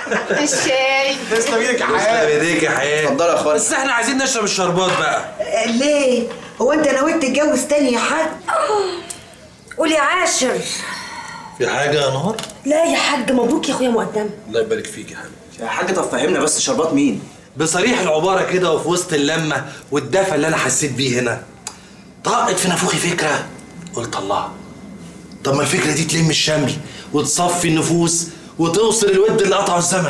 الشاي تسلم ايدك يا تسلم حياه ايديك يا حياه اتفضل يا اخويا بس احنا عايزين نشرب الشربات بقى ليه؟ هو انت نويت تتجوز تاني يا حاج؟ قول يا عاشر في حاجه يا نهار لا يا حاج مبروك يا اخويا مقدم الله يبارك فيك يا حبيبي يا حاج طب فهمنا بس شربات مين بصريح العباره كده وفي وسط اللمه والدفى اللي انا حسيت بيه هنا طاقت في نافوخي فكره قلت الله طب ما الفكره دي تلم الشمل وتصفي النفوس وتوصل الود اللي قطعه الزمن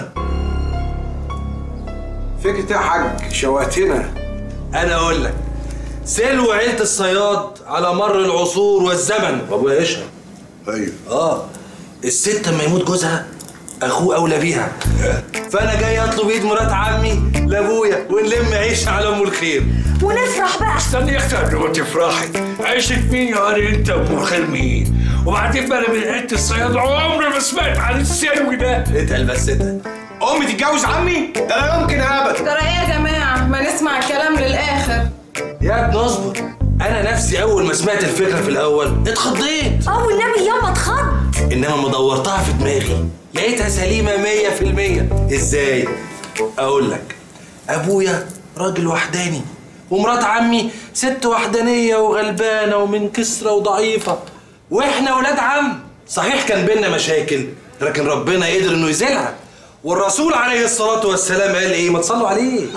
فكرة يا حاج شوقتنا انا اقول لك سلو عيله الصياد على مر العصور والزمن وابويا يشرب ايوه اه الست لما يموت جوزها اخوه اولى بيها فانا جاي اطلب ايد مرات عمي لابويا ونلم عيش على ام الخير ونفرح بقى استني يا اختي قبل ما تفرحي عيشة مين يا قاري انت ام الخير مين وبعدين بقى أنا من عيلة الصياد عمري ما سمعت عن السلو ده اتقل بس اتقل امي تتجوز عمي ده لا يمكن ابدا ترى ايه يا جماعه ما نسمع الكلام للاخر يا ابني اصبر انا نفسي اول ما سمعت الفكره في الاول اتخضيت اه والنبي ياما اتخض انما ما دورتها في دماغي لقيتها سليمه مية في المية ازاي اقول لك ابويا راجل وحداني ومرات عمي ست وحدانيه وغلبانه ومن كسره وضعيفه واحنا ولاد عم صحيح كان بينا مشاكل لكن ربنا قدر انه يزيلها والرسول عليه الصلاة والسلام قال ايه؟ ما تصلوا عليه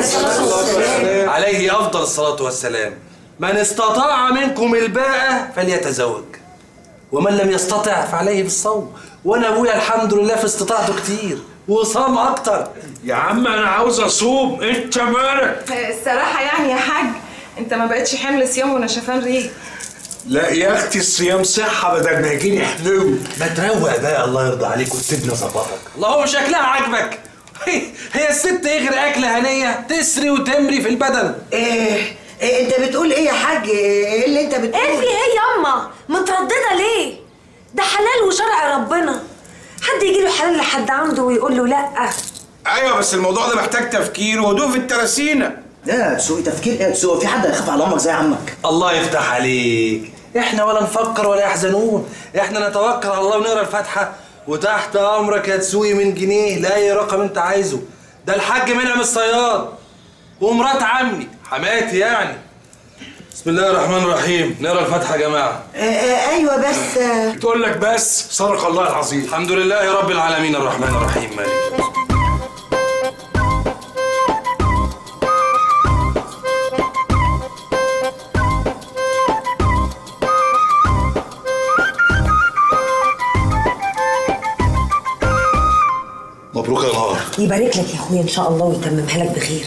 عليه افضل الصلاة والسلام من استطاع منكم الباءة فليتزوج ومن لم يستطع فعليه بالصوم وانا ابويا الحمد لله في استطاعته كتير وصام اكتر يا عم انا عاوز اصوم انت مالك الصراحه يعني يا حاج انت ما بقتش حمل صيام ونشفان ريق لا يا اختي الصيام صحة بدل ما يجيني حلو ما تروق بقى الله يرضى عليك وتسيبني اظبطك الله هو شكلها عاجبك هي, هي الست ايه غير اكله هنيه تسري وتمري في البدن إيه إيه انت بتقول ايه يا حاج؟ ايه اللي انت بتقول؟ ايه في ايه ياما متردده ليه ده حلال وشرع ربنا حد يجي له حلال لحد عنده ويقول له لا ايوه بس الموضوع ده محتاج تفكير وهدوء في التراسينه لا تسوقي تفكير ايه تسوقي في حد هيخاف على امك زي عمك الله يفتح عليك احنا ولا نفكر ولا يحزنون احنا نتوكل على الله ونقرا الفاتحه وتحت امرك يا تسوقي من جنيه لاي رقم انت عايزه ده الحاج منعم الصياد ومرات عمي حماتي يعني بسم الله الرحمن الرحيم نقرا الفاتحه يا جماعه آه آه ايوه بس آه تقول لك بس صدق الله العظيم الحمد لله رب العالمين الرحمن الرحيم مالك يوم الدين. مبروك يا نهار يبارك لك يا اخويا ان شاء الله ويتممها لك بخير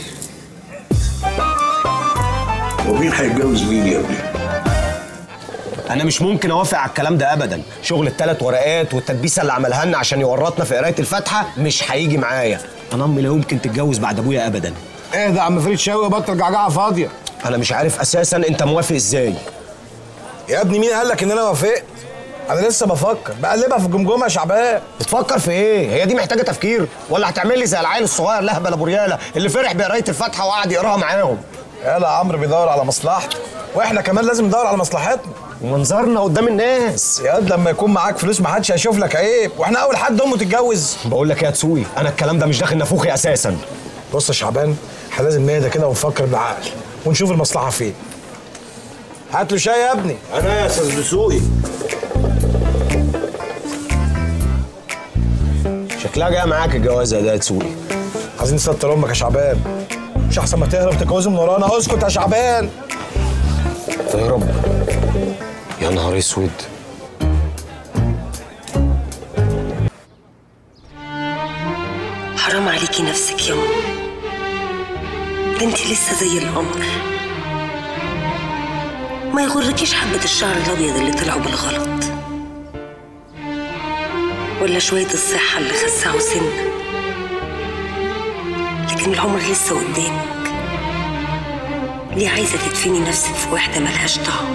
ومين هيتجوز مين يا ابني انا مش ممكن اوافق على الكلام ده ابدا شغل الثلاث ورقات والتدبيسه اللي عملها لنا عشان يورطنا في قرايه الفاتحه مش هيجي معايا انا امي لا يمكن تتجوز بعد ابويا ابدا ايه ده يا عم فريد شوقي بطل جعجعه فاضيه انا مش عارف اساسا انت موافق ازاي يا ابني مين قال لك ان انا وافقت انا لسه بفكر بقلبها في الجمجمه يا شعبان بتفكر في ايه هي دي محتاجه تفكير ولا هتعمل لي زي العيل الصغير لهبل ابو رياله اللي فرح بقرايه الفاتحه وقعد يقراها معاهم يلا عمرو بيدور على مصلحته واحنا كمان لازم ندور على مصلحتنا ومنظرنا قدام الناس يا واد لما يكون معاك فلوس ما حدش هيشوف لك عيب واحنا اول حد امه تتجوز بقول لك يا تسوي انا الكلام ده مش داخل نافوخي اساسا بص يا شعبان احنا لازم نهدى كده ونفكر بالعقل ونشوف المصلحه فين هات له شاي يا ابني انا يا استاذ دسوقي شكلها جايه معاك الجوازه ده يا تسوي عايزين نستر امك يا شعبان مش احسن ما تهرب تتجوزه من ورانا اسكت يا شعبان تهرب يا نهار اسود حرام عليكي نفسك يا ماما ده انت لسه زي القمر ما يغركيش حبة الشعر الأبيض اللي طلعوا بالغلط ولا شوية الصحة اللي خسعوا سنة لكن العمر لسه قدامك ليه عايزة تدفني نفسك في وحدة ملهاش طعم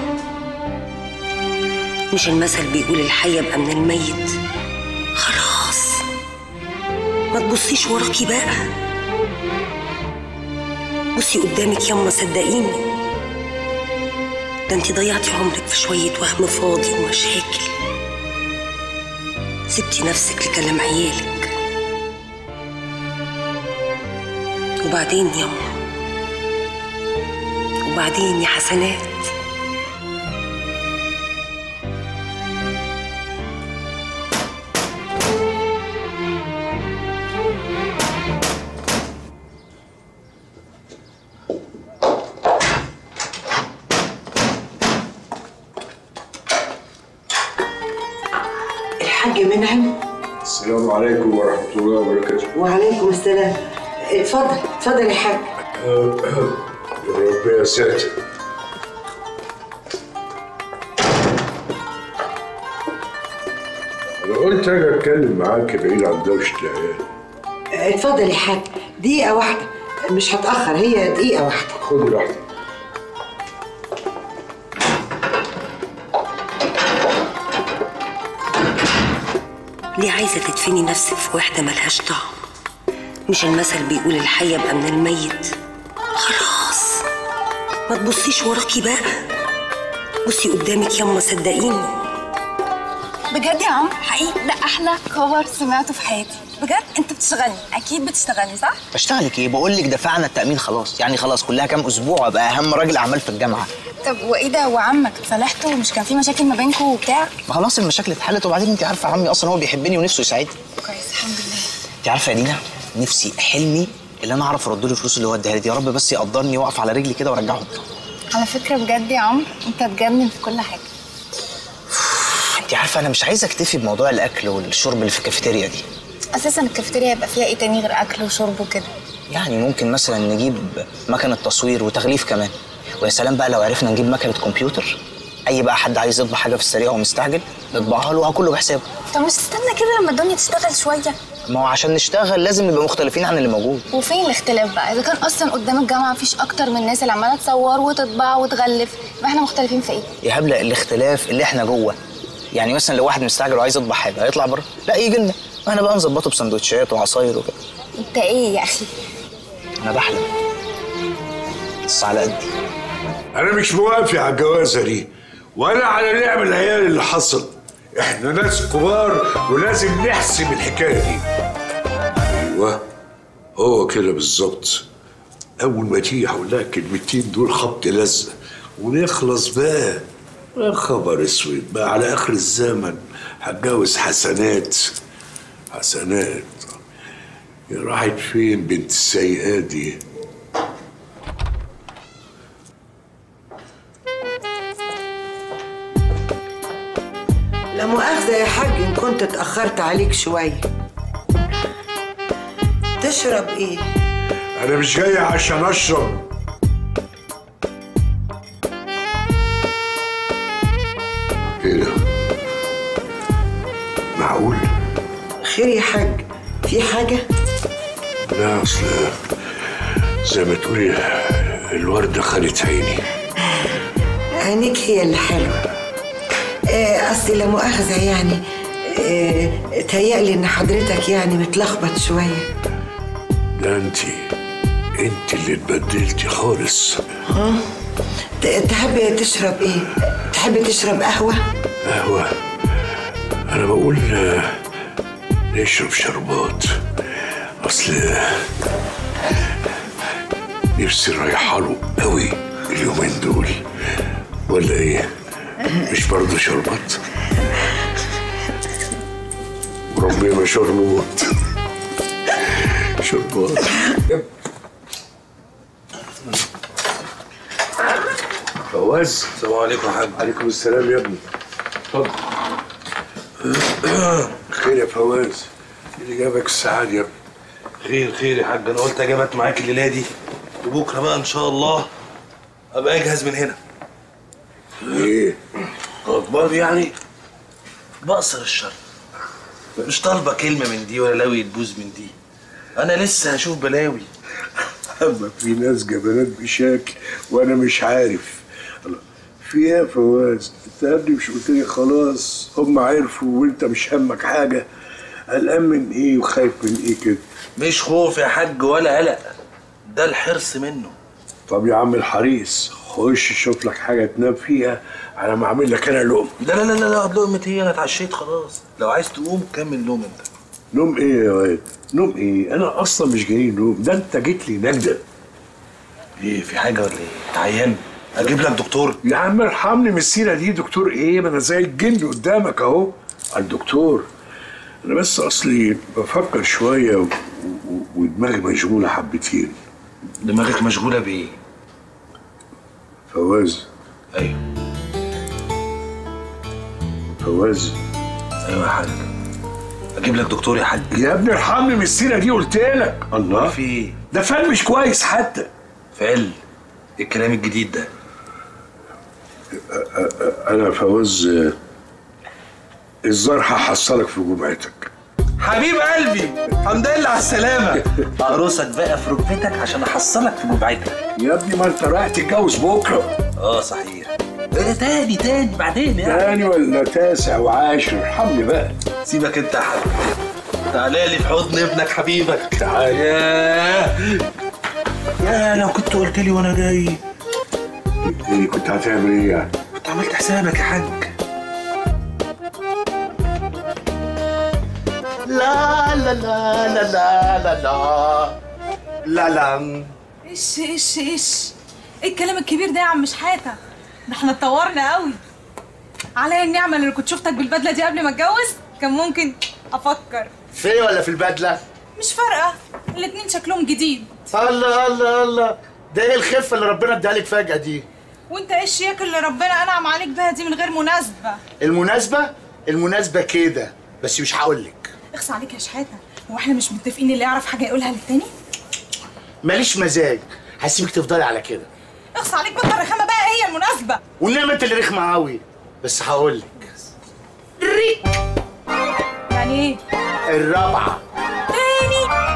مش المثل بيقول الحي يبقى من الميت خلاص ما تبصيش وراكي بقى بصي قدامك يما صدقيني ده انت ضيعتي عمرك في شوية وهم فاضي ومشاكل سبتي نفسك لكلام عيالك وبعدين يما وبعدين يا حسنات الحاج منعم السلام عليكم ورحمة الله وبركاته وعليكم السلام اتفضل اتفضل يا حاج ربنا ساتر أنا قلت أجي أتكلم معاك بعيد عن دوشة العيال اتفضل يا حاج دقيقة واحدة مش هتأخر هي دقيقة واحدة خد راحتك ليه عايزة تدفني نفسك في وحدة ملهاش طعم مش المثل بيقول الحي يبقى من الميت خلاص ما تبصيش وراكي بقى بصي قدامك يما صدقيني بجد يا عم حقيقي ده احلى كفر سمعته في حياتي بجد انت بتشتغلني اكيد بتشتغلني صح بشتغلك ايه بقول لك دفعنا التامين خلاص يعني خلاص كلها كام اسبوع وابقى اهم راجل اعمال في الجامعه طب وايه ده وعمك اتصالحتوا ومش كان في مشاكل ما بينكم وبتاع ما خلاص المشاكل اتحلت وبعدين انت عارفه عمي اصلا هو بيحبني ونفسه يساعدني كويس الحمد لله انت عارفه يا دينا نفسي حلمي اللي انا اعرف ارد له الفلوس اللي هو اداها لي دي يا رب بس يقدرني واقف على رجلي كده وارجعهم على فكره بجد يا عم انت تجنن في كل حاجه انت عارفه انا مش عايز اكتفي بموضوع الاكل والشرب اللي في الكافيتيريا دي اساسا الكافيتيريا يبقى فيها ايه تاني غير اكل وشرب وكده يعني ممكن مثلا نجيب مكنه تصوير وتغليف كمان ويا سلام بقى لو عرفنا نجيب مكنه كمبيوتر اي بقى حد عايز يطبع حاجه في السريع ومستعجل نطبعها له كله بحسابه طب مش تستنى كده لما الدنيا تشتغل شويه ما هو عشان نشتغل لازم نبقى مختلفين عن اللي موجود وفين الاختلاف بقى اذا كان اصلا قدام الجامعه مفيش اكتر من الناس اللي عماله تصور وتطبع وتغلف يبقى احنا مختلفين في ايه يا هبله الاختلاف اللي احنا جوه يعني مثلا لو واحد مستعجل وعايز يطبع حاجه هيطلع بره لا يجي لنا احنا بقى نظبطه بسندوتشات وعصاير وكده انت ايه يا اخي انا بحلم بس على قدي أنا مش موافق على الجوازة دي ولا على لعب العيال اللي حصل إحنا ناس كبار ولازم نحسب الحكاية دي أيوه هو كده بالظبط أول ما تيجي هقول لها الكلمتين دول خبط لزق ونخلص بقى يا خبر اسود بقى على آخر الزمن هتجوز حسنات حسنات يا راحت فين بنت السيئات دي لا مؤاخذة يا حاج إن كنت اتأخرت عليك شوية تشرب إيه؟ أنا مش جاي عشان أشرب إيه ده؟ معقول؟ خير يا حاج في حاجة؟ لا أصل زي ما تقولي الوردة خدت عيني عينيك هي اللي حلوة آه، أصلي لا مؤاخذة يعني آه، تهيألي إن حضرتك يعني متلخبط شوية ده أنت أنت اللي اتبدلتي خالص ت- تحب تشرب إيه؟ تحب تشرب قهوة؟ قهوة أنا بقول آه، نشرب شربات أصل نفسي رايحة له قوي اليومين دول ولا إيه؟ مش برضه شربات؟ وربنا شربات شربات فواز السلام عليكم يا حاج عليكم السلام يا ابني اتفضل خير يا فواز إيه اللي جابك السعادة يا ابني خير خير يا حاج انا قلت اجيبك معاك الليله دي وبكره بقى ان شاء الله ابقى اجهز من هنا ايه غضبان يعني بقصر الشر مش طالبه كلمه من دي ولا لوي تبوز من دي انا لسه هشوف بلاوي اما في ناس جبانات بشكل وانا مش عارف الله، في ايه يا فواز انت قبلي مش قلت لي خلاص هم عرفوا وانت مش همك حاجه قلقان من ايه وخايف من ايه كده مش خوف يا حاج ولا قلق ده الحرص منه طب يا عم الحريص خش شوف لك حاجه تنام فيها على ما اعمل لك انا لقمه لا لا لا لا لا لقمة ايه انا اتعشيت خلاص لو عايز تقوم كمل نوم انت نوم ايه يا واد نوم ايه انا اصلا مش جاي نوم ده انت جيت لي نجده ايه في حاجه ولا ايه؟ انت عيان؟ اجيب لك دكتور؟ يا عم ارحمني من السيره دي دكتور ايه ما انا زي الجن قدامك اهو الدكتور انا بس اصلي بفكر شويه و... و... ودماغي مشغوله حبتين دماغك مشغوله بايه؟ فواز ايوه فواز ايوه يا حاج اجيب لك دكتور يا حاج يا ابني ارحمني من السيره دي قلت لك الله في ايه؟ ده فن مش كويس حتى فعل الكلام الجديد ده انا فواز آه، الظاهر هحصلك في جمعتك حبيب قلبي الحمد لله على السلامه اقرصك بقى في ركبتك عشان احصلك في جبعتك يا ابني ما انت رايح تتجوز بكره اه صحيح ايه تاني تاني بعدين يعني تاني ولا تاسع وعاشر ارحمني بقى سيبك انت يا حاج تعالى لي في حضن ابنك حبيبك تعال ياه يا لو كنت قلت لي وانا جاي ايه كنت هتعمل ايه يعني كنت عملت حسابك يا حاج لا لا لا لا لا لا لا لا لا ايش ايش ايش ايه الكلام الكبير ده يا عم شحاته ده احنا اتطورنا قوي عليا النعمه اللي كنت شفتك بالبدله دي قبل ما اتجوز كان ممكن افكر في ولا في البدله؟ مش فارقه الاتنين شكلهم جديد الله الله الله ده ايه الخفه اللي ربنا اداها لك فجاه دي؟ وانت ايه الشياكه اللي ربنا انعم عليك بيها دي من غير مناسبه المناسبه المناسبه كده بس مش هقول لك اخص عليك يا شحاته هو احنا مش متفقين اللي يعرف حاجه يقولها للتاني ماليش مزاج هسيبك تفضلي على كده اخص عليك بطل الرخامه بقى هي المناسبه والنعمه انت اللي رخمه قوي بس هقول لك يعني ايه الرابعه تاني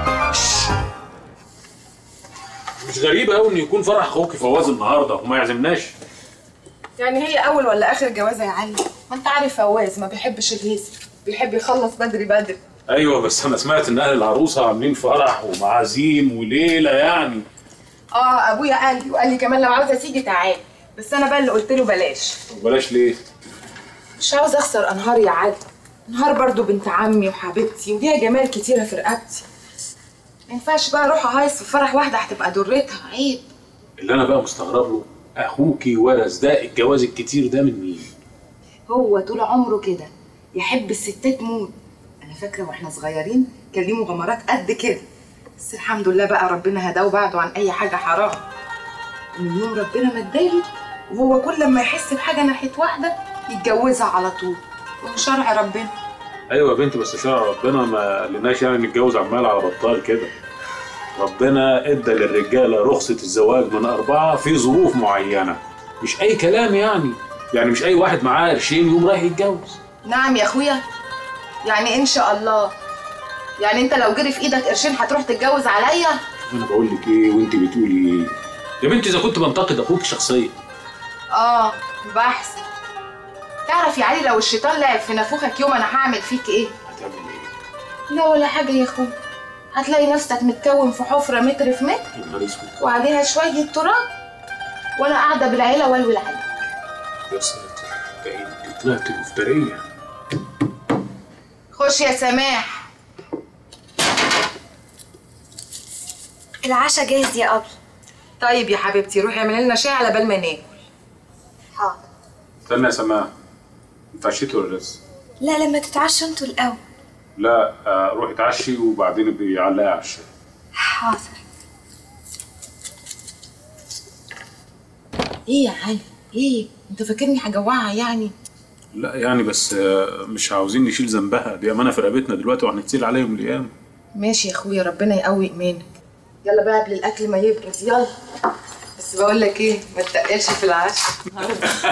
مش غريب قوي ان يكون فرح اخوك فواز النهارده وما يعزمناش يعني هي اول ولا اخر جوازه يا علي ما انت عارف فواز ما بيحبش الهيس بيحب يخلص بدري بدري ايوه بس انا سمعت ان اهل العروسه عاملين فرح ومعازيم وليله يعني اه ابويا قال لي وقال لي كمان لو عاوزه تيجي تعالي بس انا بقى اللي قلت له بلاش وبلاش ليه مش عاوزه اخسر انهار يا علي انهار برضو بنت عمي وحبيبتي وليها جمال كتيره في رقبتي ما ينفعش بقى اروح اهيص في فرح واحده هتبقى ضرتها عيب اللي انا بقى مستغرب له اخوكي ورث ده الجواز الكتير ده من مين هو طول عمره كده يحب الستات موت انا فاكره واحنا صغيرين كان ليه مغامرات قد كده بس الحمد لله بقى ربنا هداه وبعده عن اي حاجه حرام ومن يوم ربنا ما اداله وهو كل ما يحس بحاجه ناحيه واحده يتجوزها على طول وهو شرع ربنا ايوه يا بنتي بس شرع ربنا ما لناش يعني نتجوز عمال على بطال كده ربنا ادى للرجاله رخصه الزواج من اربعه في ظروف معينه مش اي كلام يعني يعني مش اي واحد معاه قرشين يقوم رايح يتجوز نعم يا اخويا يعني ان شاء الله يعني انت لو جري في ايدك قرشين هتروح تتجوز عليا انا بقول لك ايه وانت بتقولي ايه يا بنتي اذا كنت بنتقد اخوك شخصيا اه بحسن تعرف يا علي لو الشيطان لعب في نافوخك يوم انا هعمل فيك ايه هتعمل ايه لا ولا حاجه يا اخويا هتلاقي نفسك متكون في حفره متر في متر يا نهار اسود وعليها شويه تراب وانا قاعده بالعيله والول عليك يا ساتر ده انت طلعت مفتريه خش يا سماح العشاء جاهز يا ابي طيب يا حبيبتي روحي اعملي لنا شاي على بال ما ناكل حاضر استنى يا سماح انت عشيت ولا لسه؟ لا لما تتعشوا انتوا الاول لا آه، روحي اتعشي وبعدين ابقي علقي على الشاي حاضر ايه يا علي ايه انت فاكرني هجوعها يعني لا يعني بس آه، مش عاوزين نشيل ذنبها دي امانه في رقبتنا دلوقتي وهنتسال عليهم الايام ماشي يا اخويا ربنا يقوي ايمانك يلا بقى قبل الاكل ما يبرد يلا بس بقول لك ايه ما تتقلش في العشاء